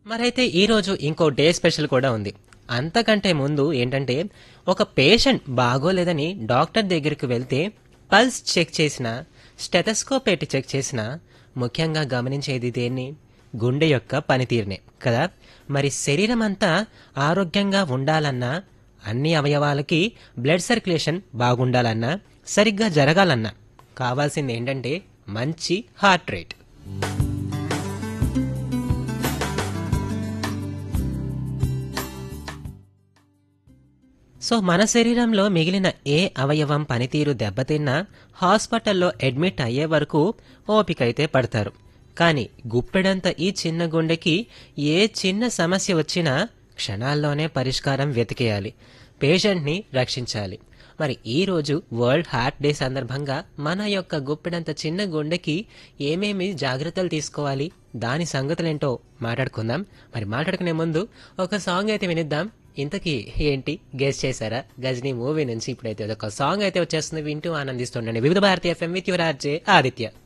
మరైతే ఈరోజు ఇంకో డే స్పెషల్ కూడా ఉంది అంతకంటే ముందు ఏంటంటే ఒక పేషెంట్ బాగోలేదని డాక్టర్ దగ్గరికి వెళ్తే పల్స్ చెక్ చేసిన స్టెథస్కోప్ పెట్టి చెక్ చేసిన ముఖ్యంగా గమనించేది దేన్ని గుండె యొక్క పనితీరునే కదా మరి శరీరం అంతా ఆరోగ్యంగా ఉండాలన్నా అన్ని అవయవాలకి బ్లడ్ సర్క్యులేషన్ బాగుండాలన్నా సరిగ్గా జరగాలన్నా కావాల్సింది ఏంటంటే మంచి హార్ట్ రేట్ సో మన శరీరంలో మిగిలిన ఏ అవయవం పనితీరు దెబ్బతిన్నా హాస్పిటల్లో అడ్మిట్ అయ్యే వరకు ఓపికైతే పడతారు కానీ గుప్పెడంత ఈ చిన్న గుండెకి ఏ చిన్న సమస్య వచ్చినా క్షణాల్లోనే పరిష్కారం వెతికేయాలి పేషెంట్ని రక్షించాలి మరి ఈ రోజు వరల్డ్ హార్ట్ డే సందర్భంగా మన యొక్క గుప్పెడంత చిన్న గుండెకి ఏమేమి జాగ్రత్తలు తీసుకోవాలి దాని సంగతులేంటో మాట్లాడుకుందాం మరి మాట్లాడుకునే ముందు ఒక సాంగ్ అయితే వినిద్దాం ఇంతకీ ఏంటి గెస్ చేశారా గజనీ మూవీ నుంచి ఇప్పుడైతే ఒక సాంగ్ అయితే వచ్చేస్తుంది వింటూ ఆనందిస్తుండండి Vividh Bharatiya FM with your RJ Aditya